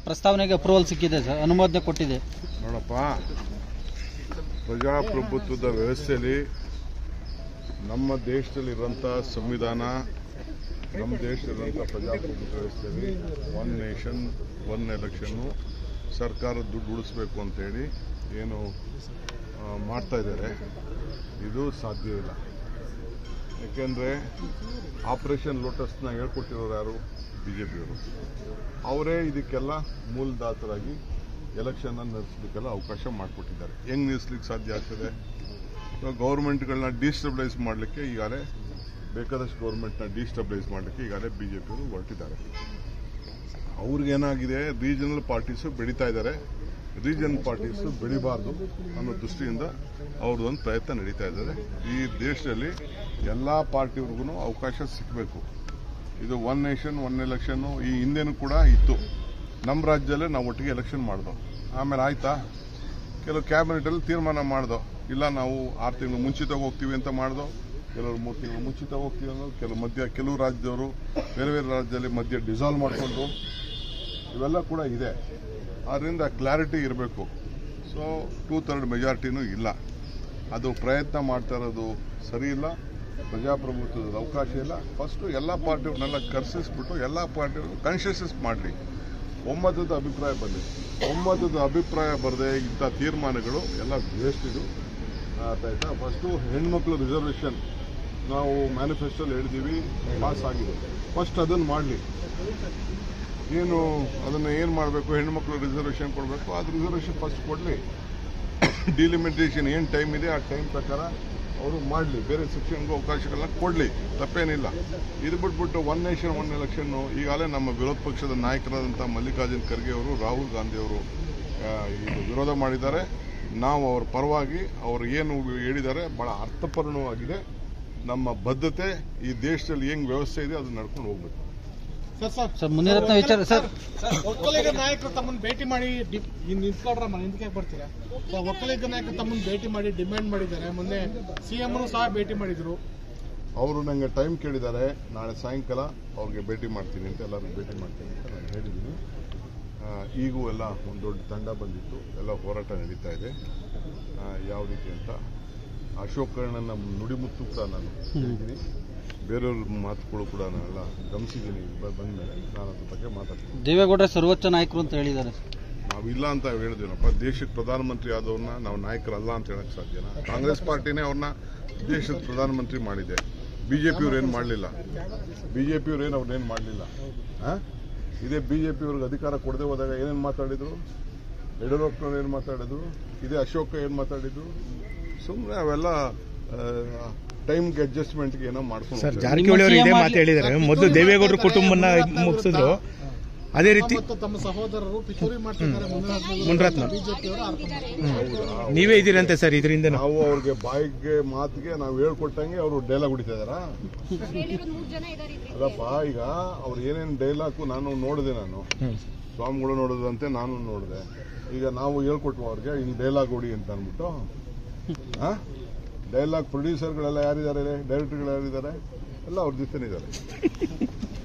ಪ್ರಸ್ತಾವನೆಗೆ ಅಪ್ರೂವಲ್ ಸಿಕ್ಕಿದೆ ಸರ್ ಅನುಮೋದನೆ ಕೊಟ್ಟಿದೆ ನೋಡಪ್ಪ ಪ್ರಜಾಪ್ರಭುತ್ವದ ವ್ಯವಸ್ಥೆಯಲ್ಲಿ ನಮ್ಮ ದೇಶದಲ್ಲಿರುವಂಥ ಸಂವಿಧಾನ ನಮ್ಮ ದೇಶದಲ್ಲಿರುವಂಥ ಪ್ರಜಾಪ್ರಭುತ್ವ ವ್ಯವಸ್ಥೆಯಲ್ಲಿ ಒನ್ ನೇಷನ್ ಒನ್ ಎಲೆಕ್ಷನ್ನು ಸರ್ಕಾರ ದುಡ್ಡು ಉಳಿಸ್ಬೇಕು ಅಂತೇಳಿ ಏನು ಆ, ಮಾಡ್ತಾ ಇದ್ದಾರೆ ಇದು ಸಾಧ್ಯ ಇಲ್ಲ ಯಾಕೆಂದರೆ ಆಪರೇಷನ್ ಲೋಟಸ್ನ ಹೇಳ್ಕೊಟ್ಟಿರೋರು ಯಾರು ಬಿ ಜೆ ಪಿಯವರು ಅವರೇ ಇದಕ್ಕೆಲ್ಲ ಮೂಲದಾತರಾಗಿ ಎಲೆಕ್ಷನ್ನ ನಡೆಸಲಿಕ್ಕೆಲ್ಲ ಅವಕಾಶ ಮಾಡಿಕೊಟ್ಟಿದ್ದಾರೆ ಹೆಂಗ್ ನಿಲ್ಲಿಸ್ಲಿಕ್ಕೆ ಸಾಧ್ಯ ಆಗ್ತದೆ ಗೌರ್ಮೆಂಟ್ಗಳನ್ನ ಡಿಸ್ಟಬಿಲೈಸ್ ಮಾಡಲಿಕ್ಕೆ ಈಗಾಗಲೇ ಬೇಕಾದಷ್ಟು ಗೌರ್ಮೆಂಟ್ನ ಡಿಸ್ಟಬಿಲೈಸ್ ಮಾಡಲಿಕ್ಕೆ ಈಗಾಗಲೇ ಬಿ ಜೆ ಪಿಯವರು ಹೊರಟಿದ್ದಾರೆ ಅವ್ರಿಗೇನಾಗಿದೆ ರೀಜನಲ್ ಪಾರ್ಟೀಸು ಬೆಳೀತಾ ಇದ್ದಾರೆ ರೀಜನ್ ಪಾರ್ಟೀಸು ಬೆಳಿಬಾರ್ದು ಅನ್ನೋ ದೃಷ್ಟಿಯಿಂದ ಅವ್ರದ್ದೊಂದು ಪ್ರಯತ್ನ ನಡೀತಾ ಇದ್ದಾರೆ ಈ ದೇಶದಲ್ಲಿ ಎಲ್ಲ ಪಾರ್ಟಿಯವ್ರಿಗೂ ಅವಕಾಶ ಸಿಗಬೇಕು ಇದು ಒನ್ ನೇಷನ್ ಒನ್ ಎಲೆಕ್ಷನ್ನು ಈ ಹಿಂದೆನೂ ಕೂಡ ಇತ್ತು ನಮ್ಮ ರಾಜ್ಯದಲ್ಲೇ ನಾವು ಒಟ್ಟಿಗೆ ಎಲೆಕ್ಷನ್ ಮಾಡ್ದೋ ಆಮೇಲೆ ಆಯ್ತಾ ಕೆಲವು ಕ್ಯಾಬಿನೆಟಲ್ಲಿ ತೀರ್ಮಾನ ಮಾಡ್ದೋ ಇಲ್ಲ ನಾವು ಆರು ತಿಂಗಳು ಮುಂಚಿತವಾಗಿ ಹೋಗ್ತೀವಿ ಅಂತ ಮಾಡ್ದೋ ಕೆಲವರು ಮೂರು ತಿಂಗಳು ಮುಂಚಿತವಾಗಿ ಹೋಗ್ತೀವಿ ಅನ್ನೋದು ಕೆಲವು ಮಧ್ಯ ಕೆಲವು ರಾಜ್ಯದವರು ಬೇರೆ ಬೇರೆ ರಾಜ್ಯದಲ್ಲಿ ಮಧ್ಯ ಡಿಸಾಲ್ವ್ ಮಾಡಿಕೊಂಡು ಇವೆಲ್ಲ ಕೂಡ ಇದೆ ಆದ್ದರಿಂದ ಕ್ಲಾರಿಟಿ ಇರಬೇಕು ಸೊ ಟೂ ಥರ್ಡ್ ಮೆಜಾರಿಟಿನೂ ಇಲ್ಲ ಅದು ಪ್ರಯತ್ನ ಮಾಡ್ತಾ ಇರೋದು ಸರಿ ಇಲ್ಲ ಪ್ರಜಾಪ್ರಭುತ್ವದ ಅವಕಾಶ ಇಲ್ಲ ಫಸ್ಟು ಎಲ್ಲ ಪಾರ್ಟಿಯವ್ರನ್ನೆಲ್ಲ ಕರ್ಸಿಸ್ಬಿಟ್ಟು ಎಲ್ಲ ಪಾರ್ಟಿಯವರು ಕನ್ಶಿಯಸ್ ಮಾಡಲಿ ಒಮ್ಮತದ ಅಭಿಪ್ರಾಯ ಬರಲಿ ಒಮ್ಮತದ ಅಭಿಪ್ರಾಯ ಬರದೆ ಇಂಥ ತೀರ್ಮಾನಗಳು ಎಲ್ಲ ವೇಸ್ಟ್ ಇದು ಆಯ್ತಾ ಫಸ್ಟು ಹೆಣ್ಮಕ್ಳು ರಿಸರ್ವೇಷನ್ ನಾವು ಮ್ಯಾನಿಫೆಸ್ಟೋಲ್ಲಿ ಹೇಳಿದ್ದೀವಿ ಪಾಸ್ ಆಗಿದೆ ಫಸ್ಟ್ ಅದನ್ನು ಮಾಡಲಿ ಏನು ಅದನ್ನು ಏನು ಮಾಡಬೇಕು ಹೆಣ್ಮಕ್ಳು ರಿಸರ್ವೇಷನ್ ಕೊಡಬೇಕು ಅದು ರಿಸರ್ವೇಷನ್ ಫಸ್ಟ್ ಕೊಡಲಿ ಡಿಲಿಮಿಟೇಷನ್ ಏನು ಟೈಮ್ ಇದೆ ಆ ಟೈಮ್ ಪ್ರಕಾರ ಅವರು ಮಾಡಲಿ ಬೇರೆ ಸೆಕ್ಷನ್ಗೂ ಅವಕಾಶಗಳನ್ನ ಕೊಡಲಿ ತಪ್ಪೇನಿಲ್ಲ ಇದು ಬಿಟ್ಬಿಟ್ಟು ಒನ್ ನೇಷನ್ ಒನ್ ಎಲೆಕ್ಷನ್ನು ಈಗಾಗಲೇ ನಮ್ಮ ವಿರೋಧ ಪಕ್ಷದ ನಾಯಕರಾದಂಥ ಮಲ್ಲಿಕಾರ್ಜುನ್ ಖರ್ಗೆ ಅವರು ರಾಹುಲ್ ಗಾಂಧಿ ಅವರು ಆ, ಇದು ವಿರೋಧ ಮಾಡಿದ್ದಾರೆ ನಾವು ಅವ್ರ ಪರವಾಗಿ ಅವರು ಏನು ಹೇಳಿದ್ದಾರೆ ಬಹಳ ಅರ್ಥಪೂರ್ಣವಾಗಿದೆ ನಮ್ಮ ಬದ್ಧತೆ ಈ ದೇಶದಲ್ಲಿ ಹೆಂಗ್ ವ್ಯವಸ್ಥೆ ಇದೆ ಅದನ್ನ ನಡ್ಕೊಂಡು ಹೋಗ್ಬೇಕು ಸರ್ ಸರ್ ಸರ್ ಮುನಿರತ್ನ ವಿಚಾರ ಸರ್ ಒಕ್ಕಲಿಗ ನಾಯಕರು ತಮ್ಮನ್ನು ಭೇಟಿ ಮಾಡಿ ಡಿ- ಇನ್ ನಿಂತ್ಕೊಳ್ರಮ್ಮ ಹಿಂದಕ್ಕೆ ಬರ್ತೀರಾ ಸೊ ಒಕ್ಕಲಿಗ ನಾಯಕರು ತಮ್ಮನ್ನು ಭೇಟಿ ಮಾಡಿ ಡಿಮ್ಯಾಂಡ್ ಮಾಡಿದ್ದಾರೆ ಮೊನ್ನೆ ಸಿಎಂ ಸಹ ಭೇಟಿ ಮಾಡಿದ್ರು ಅವರು ನನಗೆ ಟೈಮ್ ಕೇಳಿದ್ದಾರೆ ನಾಳೆ ಸಾಯಂಕಾಲ ಅವ್ರಿಗೆ ಭೇಟಿ ಮಾಡ್ತೀನಿ ಅಂತ ಎಲ್ಲರೂ ಭೇಟಿ ಮಾಡ್ತೀನಿ ಅಂತ ನಾನು ಹೇಳಿದ್ದೀನಿ ಆ, ಈಗೂ ಎಲ್ಲ ಒಂದು ದೊಡ್ಡ ತಂಡ ಬಂದಿತ್ತು ಎಲ್ಲ ಹೋರಾಟ ನಡೀತಾ ಇದೆ ಆ, ಯಾವ ರೀತಿ ಅಂತ ಅಶೋಕ್ ಕರ್ಣನ ನುಡಿಮುತ್ತು ಕೂಡ ನಾನು ಹೇಳಿದ್ದೀನಿ ಬೇರೆಯವ್ರ ಮಾತುಗಳು ಕೂಡ ನಾನೆಲ್ಲ ಗಮನಿಸಿದ್ದೀನಿ ಬಂದಮೇಲೆ ನಾನು ಅದ್ರ ಬಗ್ಗೆ ಮಾತಾಡ್ತೀನಿ ದೇವೇಗೌಡ ಸರ್ವೋಚ್ಚ ನಾಯಕರು ಅಂತ ಹೇಳಿದ್ದಾರೆ ನಾವಿಲ್ಲ ಅಂತ ಹೇಳಿದ್ವಿ ದೇಶಕ್ಕೆ ಪ್ರಧಾನಮಂತ್ರಿ ಆದವ್ರನ್ನ ನಾವು ನಾಯಕರಲ್ಲ ಅಂತ ಹೇಳಕ್ ಸಾಧ್ಯನಾ ಕಾಂಗ್ರೆಸ್ ಪಾರ್ಟಿನೇ ಅವ್ರನ್ನ ದೇಶದ ಪ್ರಧಾನಮಂತ್ರಿ ಮಾಡಿದೆ ಬಿಜೆಪಿಯವ್ರು ಏನು ಮಾಡಲಿಲ್ಲ ಬಿಜೆಪಿಯವ್ರು ಏನು ಅವ್ರನ್ನೇನು ಮಾಡಲಿಲ್ಲ ಇದೇ ಬಿಜೆಪಿಯವ್ರಿಗೆ ಅಧಿಕಾರ ಕೊಡದೆ ಹೋದಾಗ ಏನೇನು ಮಾತಾಡಿದ್ರು ಯಡಿಯೂರಪ್ಪನವ್ರು ಏನು ಮಾತಾಡಿದ್ರು ಇದೇ ಅಶೋಕ ಏನು ಮಾತಾಡಿದ್ರು ಸುಮ್ಮನೆ ಅವೆಲ್ಲ ಟೈಮ್ಗೆ ಅಡ್ಜಸ್ಟ್ಮೆಂಟ್ಗೆ ಏನೋ ಮಾಡ್ಕೊಂಡು ಸರ್ ಹೋಗ್ತಾರೆ. ಜಾರಕಿಹೊಳಿ ಅವರು ಇದೇ ನಿಮ್ಮ ಮಾತು ಹೇಳಿದ್ದಾರೆ ಮೊದಲು ದೇವೇಗೌಡರ ಕುಟುಂಬನ ಮುಗಿಸಿದ್ರು ಅದೇ ರೀತಿ ಮತ್ತು ತಮ್ಮ ಸಹೋದರರು ಪಿತೂರಿ ಮಾಡ್ತಿದ್ದಾರೆ ಮುನ್ರತ್ನ. ಬಿಜೆಪಿಯವರು ಆರೋಪ ನೀವೇ ಇದ್ದೀರಂತೆ ಸರ್ ಇದರಿಂದ ನಾವು ಅವ್ರಿಗೆ ಬಾಯಿಗೆ ಮಾತಿಗೆ ನಾವು ಹೇಳ್ಕೊಟ್ಟಂಗೆ ಅವರು ಡೈಲಾಗ್ ಹೊಡಿತಾ ಇದಾರಾ ಹೇಳಿರೋದು ಮೂರ್ ಜನ ಇದಾರೆ ಇದ್ರಲ್ಲಿ. ಅಲ್ಲಪ್ಪ ಈಗ ಅವ್ರು ಏನೇನು ಡೈಲಾಗು ನಾನು ನೋಡಿದೆ ನಾನು ಸ್ವಾಮಿಗಳು ನೋಡಿದ್ರಂತೆ ನಾನು ನೋಡಿದೆ ಈಗ ನಾವು ಹೇಳ್ಕೊಟ್ವು ಅವ್ರಿಗೆ ಹಿಂಗೆ ಡೈಲಾಗ್ ಹೊಡಿ ಅಂತ ಅಂದ್ಬಿಟ್ಟು ಡೈಲಾಗ್ ಪ್ರೊಡ್ಯೂಸರ್ಗಳೆಲ್ಲ ಯಾರಿದ್ದಾರೆ ಡೈರೆಕ್ಟರ್ಗಳು ಯಾರಿದ್ದಾರೆ ಎಲ್ಲ ಅವ್ರ ಜೊತೆನೇ ಇದ್ದಾರೆ